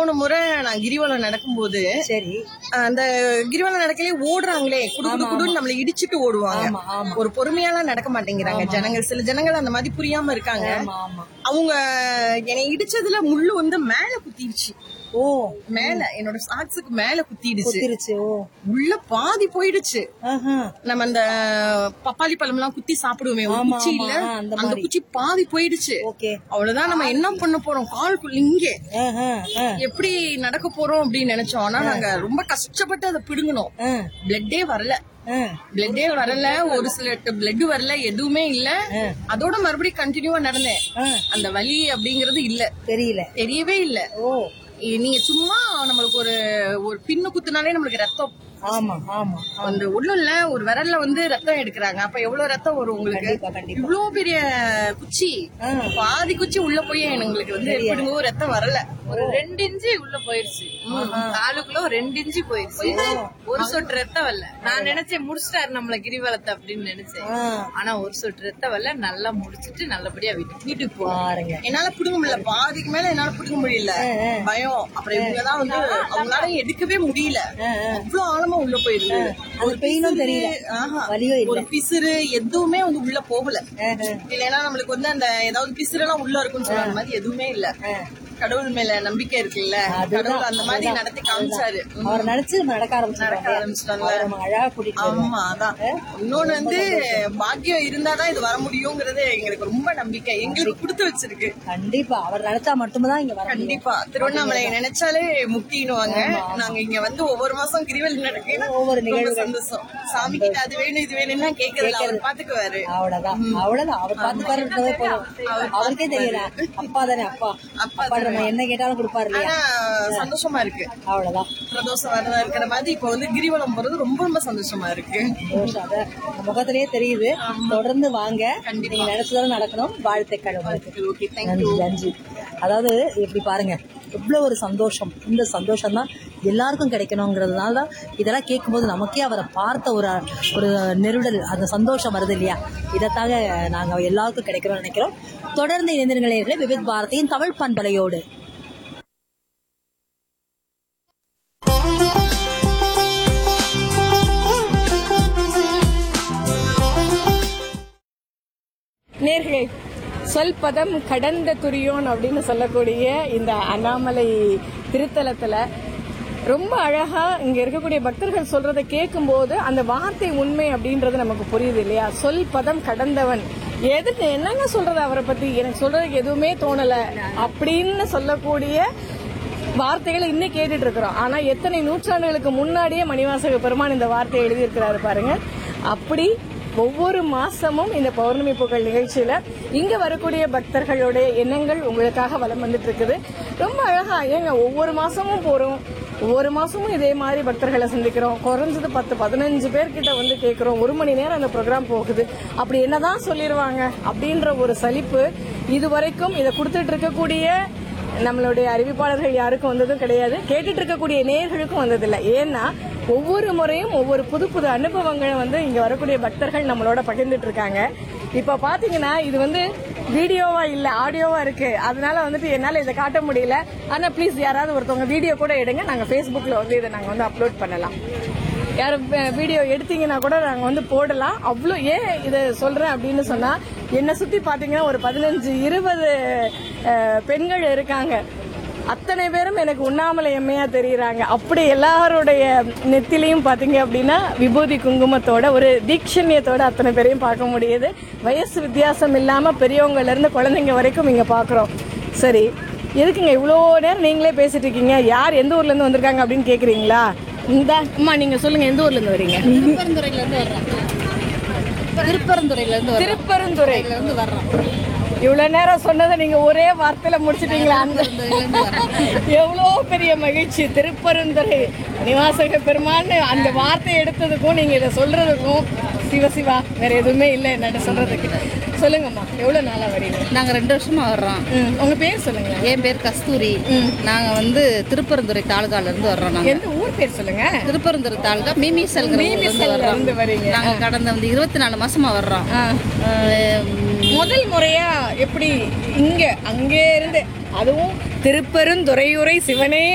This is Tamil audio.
போன முறை நான் கிரிவலம் நடக்கும்போது சரி அந்த கிரிவலம் நடக்கலே ஓடுறாங்களே குடு குடு குடுன்னு நம்மள இடிச்சிட்டு ஓடுவாங்க ஆமா ஆமா ஒரு பொறுமையாலாம் நடக்க மாட்டேங்கிறாங்க ஜனங்கள் சில ஜனங்கள் அந்த மாதிரி புரியாம இருக்காங்க ஆமா ஆமா அவங்க என்னை இடிச்சதுல முள்ளு வந்து மேல குத்திடுச்சு ஓ மேல என்னோட சாக்ஸுக்கு மேல குத்திடுச்சு குத்திருச்சு ஓ உள்ள பாதி போயிடுச்சு ஆஹா. நம்ம அந்த பப்பாளி பழம் எல்லாம் குத்தி சாப்பிடுவோமே ஒரு ஆமா, குச்சி ஆமா, இல்ல ஆ, அந்த அந்த குச்சி பாதி போயிடுச்சு ஓகே அவ்வளவுதான் நம்ம என்ன பண்ண போறோம் கால்குள்ள இங்கே ஆஹா, ஆ, எப்படி நடக்க போறோம் அப்படின்னு நினைச்சோம் ஆனா நாங்க ரொம்ப கஷ்டப்பட்டு அதை பிடுங்கணும் ஆ, பிளட்டே வரல ஆ. பிளட்டே வரல ஒரு சில பிளட் வரல எதுவுமே இல்ல அதோட மறுபடியும் கண்டினியூவா நடந்தேன் ஆ. அந்த வலி அப்படிங்கறது இல்ல தெரியல தெரியவே இல்ல ஓ இ- நீங்க சும்மா நம்மளுக்கு ஒரு ஒரு பின்னு குத்துனாலே நம்மளுக்கு ரத்தம் ஆமா ஆமா அந்த ஒண்ணும் இல்ல ஒரு விரல்ல வந்து ரத்தம் எடுக்கிறாங்க அப்ப எவ்வளவு ரத்தம் வரும் உங்களுக்கு கண்டிப்பா கண்டிப்பா இவ்வளவு பெரிய குச்சி ஆ. பாதி குச்சி உள்ள போய் எங்களுக்கு வந்து எப்படிங்கோ ரத்தம் வரல ஒரு ரெண்டு இன்ச்சு உள்ள போயிருச்சு காலுக்குள்ள ஒரு ரெண்டு இன்ச்சு போயிருச்சு ஒரு சொட்டு ரத்தம் வரல நான் நினைச்சேன் முடிச்சிட்டாரு நம்மள கிரிவலத்தை அப்படின்னு நினைச்சேன் ஆ, ஆனா ஒரு சொட்டு ரத்தம் வரல நல்லா முடிச்சிட்டு நல்லபடியா வீட்டுக்கு வீட்டுக்கு போ பாருங்க என்னால பிடுங்க முடியல பாதிக்கு மேல என்னால பிடுங்க முடியல பயம் அப்புறம் இவங்கதான் வந்து அவங்களால எடுக்கவே முடியல அவ்வளவு ஆழமா உள்ள போயிருது அந்த பெயினும் தெரியல ஆஹா. வலியும் இல்ல ஒரு பிசுறு எதுவுமே வந்து உள்ள போகல இல்லைன்னா நம்மளுக்கு வந்து அந்த ஏதாவது பிசுறு எல்லாம் உள்ள இருக்கும்னு சொல்ற அந்த மாதிரி எதுவுமே இல்ல கடவுள் மேல நம்பிக்கை இருக்குல்ல கடவுள் அந்த மாதிரி நடத்தி காமிச்சாரு ம். அவர் நினைச்சு நம்ம நடக்க நடக்க ஆரம்பிச்சிருக்கோம் ஆரம்பிச்சிட்டாங்க நம்ம அழகா கூட்டிட்டு வருவோம். ஆமா அதான் இன்னொன்னு வந்து பாக்கியம் இருந்தாதான் இது வர முடியுங்கிறது எங்களுக்கு ரொம்ப நம்பிக்கை எங்களுக்கு கொடுத்து வச்சிருக்கு கண்டிப்பா அவர் நினைச்சா மட்டும்தான் இங்க வர முடியும் கண்டிப்பா திருவண்ணாமலை நினைச்சாலே முக்தினுவாங்க நாங்க இங்க வந்து ஒவ்வொரு மாசம் கிரிவல் நடக்கணும் ஒவ்வொரு ரொம்ப நிகழ்வுகள். சந்தோஷம் சாமி கிட்ட அது வேணும் இது வேணும்னா கேக்குறது அவர் பாத்துக்குவாரு அவ்வளவுதான் அவ்வளவுதான் அவர் பார்த்து பாருன்றதே போதும் அவருக்கே தெரியல அப்பா தானே அப்பா அப்பா அப்பா நம்ம என்ன கேட்டாலும் கொடுப்பாரு இல்லையா ஆனா சந்தோஷமா இருக்கு அவ்வளவுதான் பிரதோஷம் வரதா இருக்கிற மாதிரி இப்ப வந்து கிரிவலம் போறது ரொம்ப ரொம்ப சந்தோஷமா இருக்கு சந்தோஷம் அத நம்ம முகத்திலேயே தெரியுது தொடர்ந்து வாங்க நீங்க நினைச்சதாலும் நடக்கணும் வாழ்த்துக்கள் உங்களுக்கு ஓகே நன்றி நன்றி அதாவது எப்படி பாருங்க எவ்வளவு ஒரு சந்தோஷம் இந்த சந்தோஷம் தான் எல்லாருக்கும் கிடைக்கணுங்கிறதுனால தான் இதெல்லாம் கேட்கும்போது நமக்கே அவரை பார்த்த ஒரு ஒரு நெருடல் அந்த சந்தோஷம் வருது இல்லையா இதைத்தாக நாங்க எல்லாருக்கும் கிடைக்கணும்னு நினைக்கிறோம் தொடர்ந்து இணைந்திருங்களே விவித் பாரதியின் தமிழ் பண்பலையோடு நேர்களே சொல்பதம் கடந்த துரியோன் அப்படின்னு சொல்லக்கூடிய இந்த அண்ணாமலை திருத்தலத்துல ரொம்ப அழகா இங்க இருக்கக்கூடிய பக்தர்கள் சொல்றதை கேட்கும்போது அந்த வார்த்தை உண்மை அப்படின்றது நமக்கு புரியுது இல்லையா சொல் பதம் கடந்தவன் எதுக்கு என்னங்க சொல்றது அவரை பத்தி எனக்கு சொல்றதுக்கு எதுவுமே தோணல அப்படின்னு சொல்லக்கூடிய வார்த்தைகளை இன்னும் கேட்டுட்டு இருக்கிறோம் ஆனா எத்தனை நூற்றாண்டுகளுக்கு முன்னாடியே மணிவாசக பெருமான் இந்த வார்த்தையை எழுதியிருக்கிறாரு பாருங்க அப்படி ஒவ்வொரு மாசமும் இந்த பௌர்ணமி புகழ் நிகழ்ச்சியில இங்க வரக்கூடிய பக்தர்களுடைய எண்ணங்கள் உங்களுக்காக வலம் வந்துட்டு இருக்குது ரொம்ப அழகா ஏங்க ஒவ்வொரு மாசமும் போறோம் ஒவ்வொரு மாசமும் இதே மாதிரி பக்தர்களை சந்திக்கிறோம் குறைஞ்சது பத்து பதினஞ்சு பேர்கிட்ட வந்து கேட்கிறோம் ஒரு மணி நேரம் அந்த ப்ரோக்ராம் போகுது அப்படி என்னதான் சொல்லிடுவாங்க அப்படின்ற ஒரு சலிப்பு இதுவரைக்கும் இதை கொடுத்துட்டு இருக்கக்கூடிய நம்மளுடைய அறிவிப்பாளர்கள் யாருக்கும் வந்ததும் கிடையாது கேட்டுட்டு இருக்கக்கூடிய நேயர்களுக்கும் வந்ததில்லை ஏன்னா ஒவ்வொரு முறையும் ஒவ்வொரு புது புது அனுபவங்களை வந்து இங்க வரக்கூடிய பக்தர்கள் நம்மளோட பகிர்ந்துட்டு இருக்காங்க இப்ப பாத்தீங்கன்னா இது வந்து வீடியோவா இல்ல ஆடியோவா இருக்கு அதனால வந்துட்டு என்னால இதை காட்ட முடியல ஆனா ப்ளீஸ் யாராவது ஒருத்தவங்க வீடியோ கூட எடுங்க நாங்க Facebookல வந்து இதை நாங்க வந்து அப்லோட் பண்ணலாம் யாரும் வீடியோ எடுத்தீங்கன்னா கூட நாங்க வந்து போடலாம் அவ்வளோ ஏன் இதை சொல்றேன் அப்படின்னு சொன்னா என்னை சுத்தி பாத்தீங்கன்னா ஒரு பதினஞ்சு இருபது அஹ், பெண்கள் இருக்காங்க அத்தனை பேரும் எனக்கு உண்ணாமலை எம்மையா தெரியுறாங்க அப்படி எல்லாருடைய நெத்திலையும் பாத்தீங்க அப்படின்னா விபூதி குங்குமத்தோட ஒரு தீட்சண்யத்தோட அத்தனை பேரையும் பார்க்க முடியுது வயசு வித்தியாசம் இல்லாம பெரியவங்கல இருந்து குழந்தைங்க வரைக்கும் இங்க பாக்குறோம் சரி எதுக்குங்க இவ்வளோ நேரம் நீங்களே பேசிட்டு இருக்கீங்க யார் எந்த ஊர்ல இருந்து வந்திருக்காங்க அப்படின்னு கேக்குறீங்களா இந்த அம்மா நீங்க சொல்லுங்க எந்த ஊர்ல இருந்து வரீங்க திருப்பரந்துறையில இருந்து வர்றோம் திருப்பரந்துறையில இருந்து திருப்பரந்துறை இருந்து வர்றோம் இவ்வளவு நேரம் சொன்னதை நீங்க ஒரே வார்த்தையில முடிச்சிட்டீங்களா அந்த எவ்வளோ பெரிய மகிழ்ச்சி திருப்பரந்துரை நிவாசக பெருமான்னு அந்த வார்த்தை எடுத்ததுக்கும் நீங்க இதை சொல்றதுக்கும் சிவ சிவா வேற எதுவுமே இல்லை என்ன சொல்றதுக்கு சொல்லுங்கம்மா எவ்வளவு நாளா வரீங்க நாங்க ரெண்டு வருஷமா வர்றோம் ம், உங்க பேர் சொல்லுங்க என் பேர் கஸ்தூரி நாங்க வந்து திருப்பரந்துறை தாலுகால இருந்து வர்றோம் நாங்க எந்த ஊர் பேர் சொல்லுங்க திருப்பரந்துறை தாலுகா மீமிசல்கிற ஊர்ல இருந்து மீமிசல்ல வர்றோம் இருந்து வரீங்க. நாங்க கடந்த வந்து இருபத்தி நாலு மாசமா வர்றோம் ஆ. அஹ், முதல் முறையா எப்படி இங்க அங்கே இருந்து அதுவும் திருப்பெருந்துறையுரை சிவனே